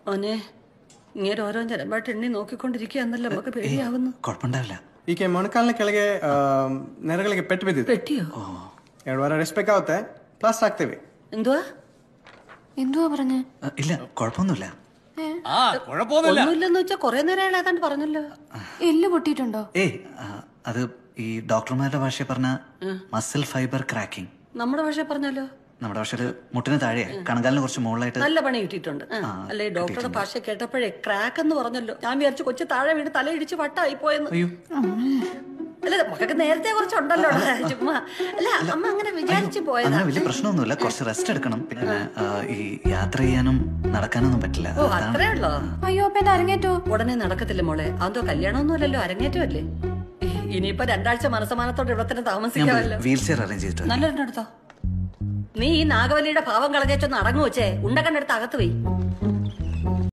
ഓനെ ഇങ്ങനെ ഓരോ ജനമായിട്ട് എണ്ണി നോക്കിക്കൊണ്ടിരിക്കുകയെന്നല്ലോ നമുക്ക് പേടിയാവുന്നു കുഴപ്പമുണ്ടാവില്ല ಈಕೆ ಮೊಣಕಾಲಿನ ಕೆಳಗೆ ಆ, ನೆರಗಳಿಗೆ ಪೆಟ್ಟು ಬಿದ್ದಿದೆ പെട്ടിയോ ಎರಡು ವಾರ ರೆಸ್ಟ್ ಬೇಕಾಗುತ್ತೆ ಪ್ಲಾಸ್ಟರ್ ಹಾಕ್ತೇವೆ എന്തുവാ എന്തുവാ പറഞ്ഞേ ആ, ഇല്ല കുഴപ്പമൊന്നുമില്ല ആ കുഴപ്പമൊന്നുമില്ല ഒന്നുമില്ലെന്ന് വെച്ചാൽ കുറെ നേരം അയാൾ ഏതാണ്ട് പറഞ്ഞല്ലോ എല്ല് പൊട്ടിയിട്ടുണ്ടോ ഏയ് ആ, അത് ഈ ഡോക്ടർമാരുടെ ഭാഷയിൽ പറഞ്ഞ മസിൽ ഫൈബർ ക്രാക്കിംഗ് നമ്മുടെ ഭാഷ പറഞ്ഞല്ലോ നമ്മുടെ ഭാഷയിൽ മുട്ടിന് താഴെ കണങ്കാലിന് കുറച്ച് മുകളിലായിട്ട് നല്ല പണി കിട്ടിയിട്ടുണ്ട് ആ, അല്ലേ ഡോക്ടറുടെ ഭാഷ കേട്ടപ്പോഴേ ക്രാക്ക് എന്ന് പറഞ്ഞല്ലോ ഞാൻ വിചാരിച്ചു കൊച്ചു താഴെ വീണ് തല ഇടിച്ച് വട്ടായി പോയെന്ന് അയ്യോ അല്ല മക്കൾക്ക് നേരത്തെ കുറച്ചുണ്ടല്ലോ ചുമ്മാ അല്ല അമ്മ അങ്ങനെ വിചാരിച്ചു പോയതാ അങ്ങനെ വലിയ പ്രശ്നമൊന്നുമില്ല കുറച്ച് റെസ്റ്റ് എടുക്കണം പിന്നെ ആ, ഈ യാത്ര ചെയ്യാനും നടക്കാനൊന്നും പറ്റില്ല ഓ അതാണ് അത്രേ ഉള്ളോ അയ്യോ അപ്പൊ എന്റെ അരങ്ങേറ്റോ ഉടനെ നടക്കത്തില്ല മോളെ അതോ കല്യാണമൊന്നുമല്ലല്ലോ അരങ്ങേറ്റമല്ലേ ഇനിയിപ്പോ രണ്ടാഴ്ച മനസ്സമാനത്തോടെ ഇവിടെ തന്നെ ഞാൻ താമസിക്കാമല്ലോ വീൽ ചെയർ അറേഞ്ച് ചെയ്തിട്ട് നല്ലൊരെണ്ണെടുത്തോ നീ ഈ നാഗവല്ലിയുടെ ഭാവം കളഞ്ഞേച്ചൊന്ന് അടങ്ങു വെച്ചേ ഉണ്ടക്കണ്ടെടുത്ത് അകത്ത് പോയി